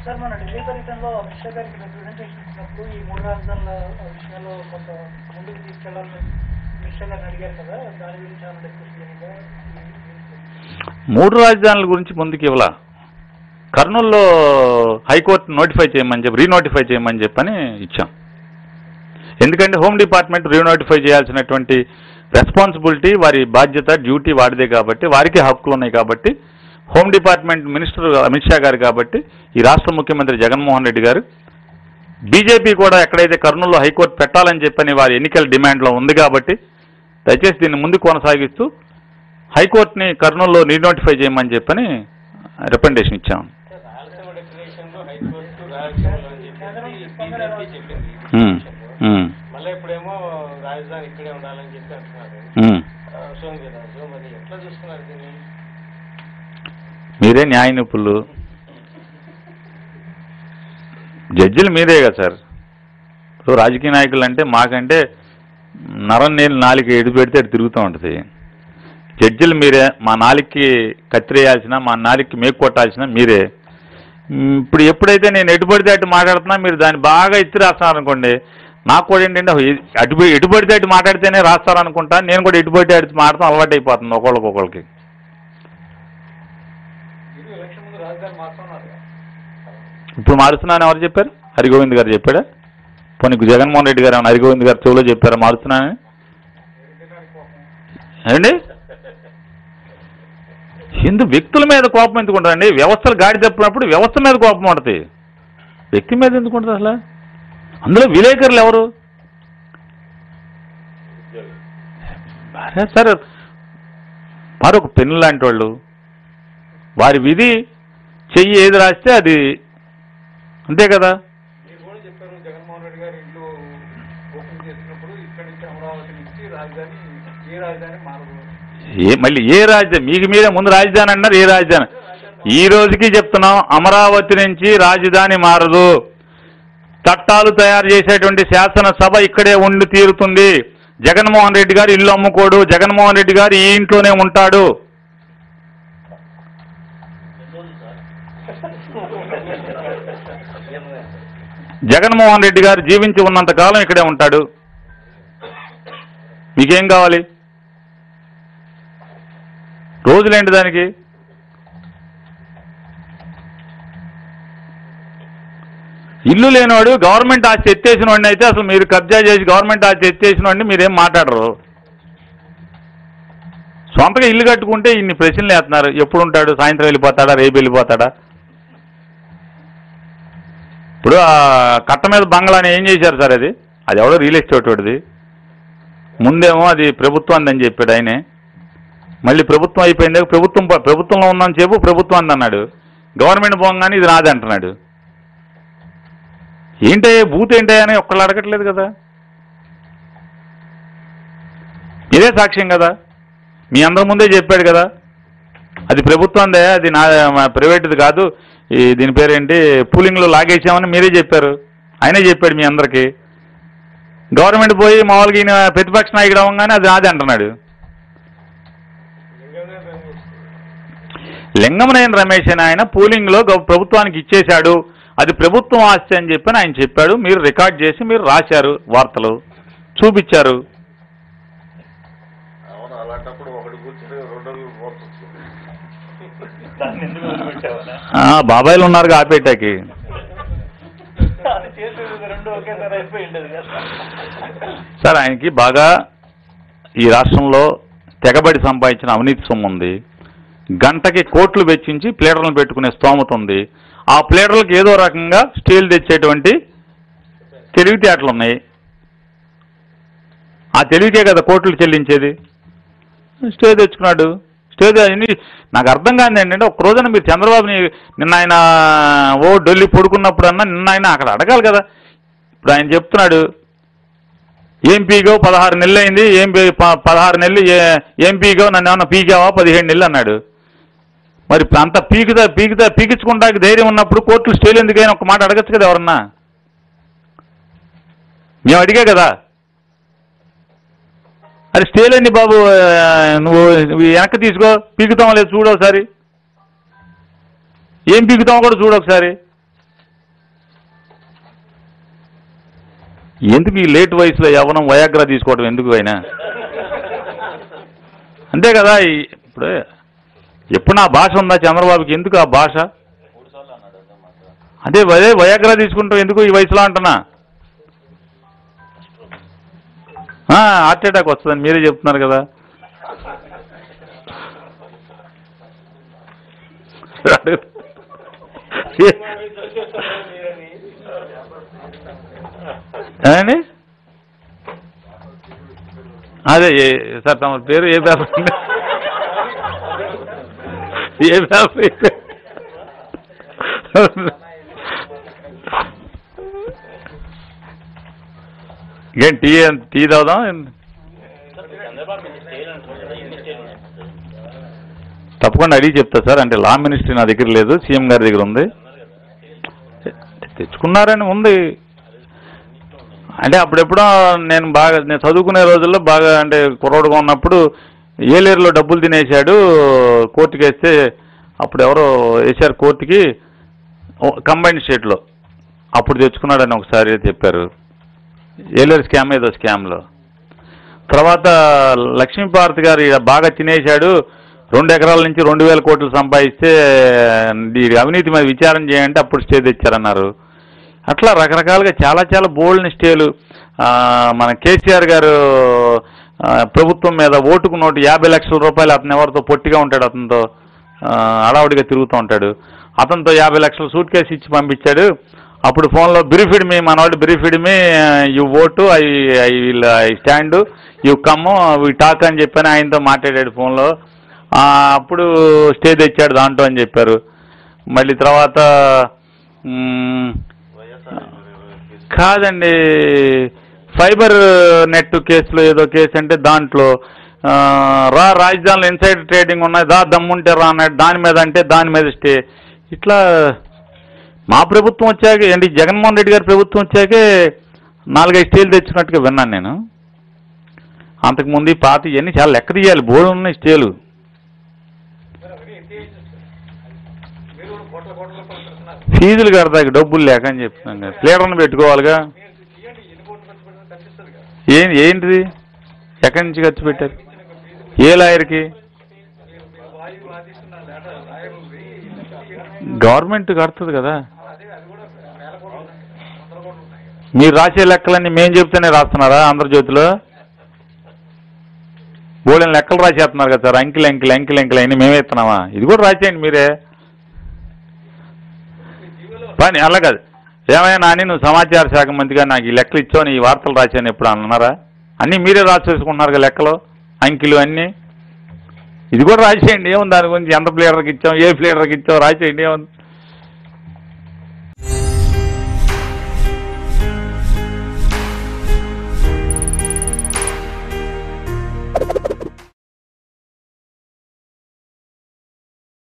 Sir మన ఢిల్లీ పర్యటనలో అమిత్ షా గారికి రిప్రజెంటేషన్ ఇచ్చినప్పుడు ఈ మూడు రాజధానుల విషయంలో కొంత ముందుకు తీసుకెళ్లాలని అమిత్ షా గారిని అడిగారు కదా దాని గురించి ఏమైనా డిస్కస్ జరిగిందా మూడు రాజధానుల గురించి ముందుకు ఇవ్వాల కర్నూలులో హైకోర్టు నోటిఫై చేయమని చెప్పి రీనోటిఫై చేయమని చెప్పని ఇచ్చాం ఎందుకంటే హోమ్ డిపార్ట్మెంట్ రీనోటిఫై చేయాల్సినటువంటి రెస్పాన్సిబిలిటీ వారి బాధ్యత డ్యూటీ వాడిదే కాబట్టి వారికి హక్కులు ఉన్నాయి కాబట్టి home department minister Amit Shah గారు కాబట్టి ఈ రాష్ట్ర ముఖ్యమంత్రి జగన్మోహన్ రెడ్డి గారు బీజేపీ కూడా ఎక్కడైతే కర్నూలులో హైకోర్టు పెట్టాలని చెప్పని వారి ఎన్నికల డిమాండ్లో ఉంది కాబట్టి దయచేసి దీన్ని ముందుకు కొనసాగిస్తూ హైకోర్టుని కర్నూలులో రీనోటిఫై చేయమని చెప్పని రికమెండేషన్ ఇచ్చాం రాయలసీమ డెఫినేషన్ లో హైకోర్టు రాయలసీమలో అని చెప్పేసి బీజేపీ చెప్పింది ఉమ్, ఉమ్, మళ్ళీ ఇప్పుడేమో రాజధాని ఇక్కడే ఉండాలని చెప్పి అంటున్నారు ఉమ్. ఆ, సోమవీరాజు మరి ఎట్లా చూస్తున్నారు దీన్ని మీరే న్యాయ నిపుణులు జడ్జిలు మీరే కదా సార్ ఇప్పుడు రాజకీయ నాయకులు అంటే మాకంటే నరం నేను నాలుగు ఎడు పెడితే అటు తిరుగుతూ ఉంటుంది జడ్జిలు మీరే మా నాలుగుకి కత్తిరేయాల్సిన మా నాలుగుకి మేకు కొట్టాల్సిన మీరే మ్, ఇప్పుడు ఎప్పుడైతే నేను ఎటు పడితే అటు మాట్లాడుతున్నా మీరు దాన్ని బాగా ఎత్తి రాస్తున్నారు అనుకోండి నాకు కూడా ఏంటంటే ఎ- అటు పోయి- ఎటు పడితే అటు మాట్లాడితేనే రాస్తారనుకుంటా నేను కూడా ఎటు పడితే అటు మాట్లాడటం అలవాటు అయిపోతుంది ఒకళ్ళకొకళ్ళకి ఇది ఎలక్షన్ ముందు రాజధాని మారుతున్నారు ఇప్పుడు మారుస్తున్నాను ఎవరు చెప్పారు హరిగోవింద్ గారు చెప్పాడా పోనీ జగన్మోహన్ రెడ్డి గారు ఏమన్నా హరిగోవింద్ గారు చెవులో చెప్పారా మారుతున్నానని ఏమండి హిందూ వ్యక్తుల మీద కోపం ఎందుకు ఉంటుందండి వ్యవస్థలు గాడి తప్పినప్పుడు వ్యవస్థ మీద కోపం ఉంటుంది వ్యక్తి మీద ఎందుకు ఉంటుంది అసలు అందులో విలేకరులు ఎవరు అరే సార్ మరొక పెన్ను లాంటి వాళ్ళు వారి విధి చెయ్యి ఏది రాస్తే అది అంతే కదా మీరు కూడా చెప్పారు జగన్మోహన్ రెడ్డి గారు ఇల్లు ఓపెన్ చేసినప్పుడు ఇక్కడి నుంచి అమరావతి నుంచి రాజధాని ఏ రాజధాని మారదు ఏ మళ్ళీ ఏ రాజధాని మీకు మీరే ముందు రాజధాని అన్నారు ఏ రాజధాని ఈ రోజుకి చెప్తున్నాం అమరావతి నుంచి రాజధాని మారదు చట్టాలు తయారు చేసేటువంటి శాసనసభ ఇక్కడే ఉండి తీరుతుంది జగన్మోహన్ రెడ్డి గారు ఇల్లు అమ్ముకోడు జగన్మోహన్ రెడ్డి గారు ఈ ఇంట్లోనే ఉంటాడు జగన్మోహన్ రెడ్డి గారు జీవించి ఉన్నంత కాలం ఇక్కడే ఉంటాడు మీకేం కావాలి రోజులేంటి దానికి ఇల్లు లేనివాడు గవర్నమెంట్ ఆస్తి ఎత్తేసిన వాడిని అయితే అసలు మీరు కబ్జా చేసి గవర్నమెంట్ ఆస్తి ఎత్తేసిన వాడిని మీరేం మాట్లాడరు సొంతగా ఇల్లు కట్టుకుంటే ఇన్ని ప్రశ్నలు వేస్తున్నారు ఎప్పుడు ఉంటాడు సాయంత్రం వెళ్ళిపోతాడా రేపు వెళ్ళిపోతాడా ఇప్పుడు ఆ కట్ట మీద బంగ్లాని ఏం చేశారు సార్ అది అది ఎవడో రియల్ ఎస్టేట్ వాడిది ముందేమో అది ప్రభుత్వం అని చెప్పాడు ఆయనే మళ్ళీ ప్రభుత్వం అయిపోయింది ప్రభుత్వం ప్రభుత్వంలో ఉందని చెప్పు ప్రభుత్వం అంది అన్నాడు గవర్నమెంట్ పోగానే ఇది నాది అంటున్నాడు ఏంటయ్యా బూత్ ఏంటయ్యా అని ఒక్కళ్ళు అడగట్లేదు కదా ఇదే సాక్ష్యం కదా మీ అందరి ముందే చెప్పాడు కదా అది ప్రభుత్వందే అది నా మా ప్రైవేట్ది కాదు ఈ దీని పేరేంటి పూలింగ్లో లాగేసామని మీరే చెప్పారు ఆయనే చెప్పాడు మీ అందరికీ గవర్నమెంట్ పోయి మామూలుగా ఈయన ప్రతిపక్ష నాయకుడు అవ్వగానే అది నాది అంటున్నాడు లింగంనే రమేష్ లింగమనేని రమేష్ అని ఆయన పోలింగ్లో గవ- ప్రభుత్వానికి ఇచ్చేశాడు అది ప్రభుత్వం ఆస్తి అని చెప్పని ఆయన చెప్పాడు మీరు రికార్డ్ చేసి మీరు రాశారు వార్తలు చూపించారు అవును అలాంటప్పుడు ఒకటి కూర్చుని రెండు పోతుంది దాన్ని ఎందుకు వదిలిపెట్టావనా ఆ, బాబాయిలు ఉన్నారు ఆపేటాకి అది చేసేది రెండు ఒకేసారి అయిపోయి ఉండేది కదా సార్ ఆయనకి బాగా ఈ రాష్ట్రంలో తెగబడి సంపాదించిన అవినీతి సొమ్ము ఉంది గంటకి కోట్లు వెచ్చించి ప్లేటర్లను పెట్టుకునే స్తోమత ఉంది ఆ ప్లేటర్లకు ఏదో రకంగా స్టీల్ తెచ్చేటువంటి తెలివితేటలు ఉన్నాయి ఆ తెలివికే కదా కోట్లు చెల్లించేది స్టే తెచ్చుకున్నాడు స్టే అన్ని నాకు అర్థం కాదు ఏంటంటే ఒక రోజున మీరు చంద్రబాబుని నిన్న ఆయన ఓ ఢిల్లీ పడుకున్నప్పుడన్నా నిన్న ఆయన అక్కడ అడగాలి కదా ఇప్పుడు ఆయన చెప్తున్నాడు ఏం పీగావు పదహారు నెలలు అయింది ఏం పీ- ప- పదహారు నెలలు ఏ- ఏం పీగావు నన్ను ఏమన్నా పీకావా పదిహేడు నెలలు అన్నాడు మరి అంత పీకుతా పీకుతా పీకించుకుంటానికి ధైర్యం ఉన్నప్పుడు కోర్టులు స్టేలు ఎందుకైనా ఒక మాట అడగచ్చు కదా ఎవరన్నా మేము అడిగా కదా అరే స్టేల్ అండి బాబు ఆ, నువ్వు నువ్వు వెనక్కి తీసుకో పీకుతామో లేదు చూడు ఒకసారి ఏం పీకుతామో కూడా చూడు ఒకసారి ఎందుకు ఈ లేట్ వయసులో యవ్వనం వయాగ్రా తీసుకోవడం ఎందుకు అయినా అంతే కదా ఈ- ఇప్పుడు ఎప్పుడు నా భాష ఉందా చంద్రబాబుకి ఎందుకు ఆ భాష మూడు సార్లు అన్నాడు అదే మాట అదే అదే వయాగ్రా తీసుకుంటాం ఎందుకు ఈ వయసులో అంటున్నా ఆ, హార్ట్ అటాక్ వస్తుందని మీరే చెప్తున్నారు కదా ఏమండి అదే ఏ- సార్ తమ పేరు ఏ పేపర్ అండి? ఏ పేపర్ ఏం టీ టీ తాగుదాం చంద్రబాబు మీద స్టేల్ అంటారు కదా ఎన్ని స్టేల్ ఉన్నాయి తప్పకుండా అడిగి చెప్తా సార్ అంటే లా మినిస్ట్రీ నా దగ్గర లేదు సీఎం గారి దగ్గర ఉంది తెచ్చుకున్నారని ఉంది అంటే అప్పుడెప్పుడో నేను బాగా నేను చదువుకునే రోజుల్లో బాగా అంటే కుర్రోడుగా ఉన్నప్పుడు ఏలేరులో డబ్బులు తినేశాడు కోర్టుకి వేస్తే అప్పుడు ఎవరో వేశారు కోర్టుకి కంబైన్డ్ స్టేట్లో అప్పుడు తెచ్చుకున్నాడని ఒకసారి చెప్పారు ఏలేరు స్కామ్ ఏదో స్కామ్లో తర్వాత లక్ష్మీపార్తి గారు ఈడ బాగా తినేశాడు రెండు ఎకరాల నుంచి రెండు వేల కోట్లు సంపాదిస్తే ఈ అవినీతి మీద విచారణ చేయంటే అప్పుడు స్టే తెచ్చారన్నారు అట్లా రకరకాలుగా చాలా చాలా బోల్డ్ని స్టేలు ఆ, మన కేసీఆర్ గారు ఆ, ప్రభుత్వం మీద ఓటుకు నోటు యాభై లక్షల రూపాయలు అతను ఎవరితో పొట్టిగా ఉంటాడు అతనితో ఆ, హడావుడిగా తిరుగుతూ ఉంటాడు అతనితో యాభై లక్షల సూట్ కేసు ఇచ్చి పంపించాడు అప్పుడు ఫోన్లో బ్రీఫిడ్ మీ మనవాడు briefed me you vote I I will I stand you come we talk అని చెప్పని ఆయనతో మాట్లాడాడు ఫోన్లో ఆ, అప్పుడు స్టే తెచ్చాడు దాంట్లో అని చెప్పారు మళ్ళీ తర్వాత మ్, వైఎస్ఆర్ కాదండి ఫైబర్ నెట్ కేసులో ఏదో కేసు అంటే దాంట్లో ఆ, రా రాజధానిలో ఇన్సైడ్ ట్రేడింగ్ ఉన్నాయి దా దమ్ముంటే రా అన్నాడు దాని మీద అంటే దాని మీద స్టే ఇట్లా మా ప్రభుత్వం వచ్చాక ఏంటి జగన్మోహన్ రెడ్డి గారి ప్రభుత్వం వచ్చాకే నాలుగైదు స్టేలు తెచ్చినట్టుగా విన్నాను నేను అంతకుముందు ఈ పాత ఇవన్నీ చాలా లెక్క తీయాలి బోర్డు ఉన్నాయి స్టేలు మీరు కూడా కోట్ల కోట్ల రూపాయలు పెడుతున్నారు ఫీజులు కడతాకి డబ్బులు లేక అని చెప్తున్నాను కదా ప్లేటర్ని పెట్టుకోవాలిగా మీరు తీయండి ఎన్ని కోట్లు ఖర్చు పెట్టినా కనిపిస్తుంది కదా ఏం ఏంటిది ఎక్కడి నుంచి ఖర్చు పెట్టారు ఏ లాయర్కి మీరు మీరు వాయు వాదిస్తున్నారు డేటా రాయరుది తీయండి. గవర్నమెంట్ కడుతుంది కదా అదే అది కూడా వేల కోట్లు ఉన్నాయి వందల కోట్లు ఉన్నాయి కదా మీరు రాసే లెక్కలన్నీ మేము చెప్తేనే రాస్తున్నారా ఆంధ్రజ్యోతిలో బోళని లెక్కలు రాసేస్తున్నారు కదా sir uncle uncle uncle uncle అన్ని మేమే ఇస్తున్నామా ఇది కూడా రాసేయండి మీరే పని అలా కాదు ఏమైనా నాని నువ్వు సమాచార శాఖ మంత్రిగా నాకు ఈ లెక్కలు ఇచ్చావు నీ ఈ వార్తలు రాశాను ఎప్పుడు అన్నారా అన్నీ మీరే రాసేసుకుంటున్నారు కదా లెక్కలు అంకిలు అన్నీ ఇది కూడా రాసేయండి ఏముంది దాని గురించి ఎంత ప్లేయర్కి ఇచ్చాం ఏ ప్లేయర్కి ఇచ్చాం రాసేయండి ఏముంది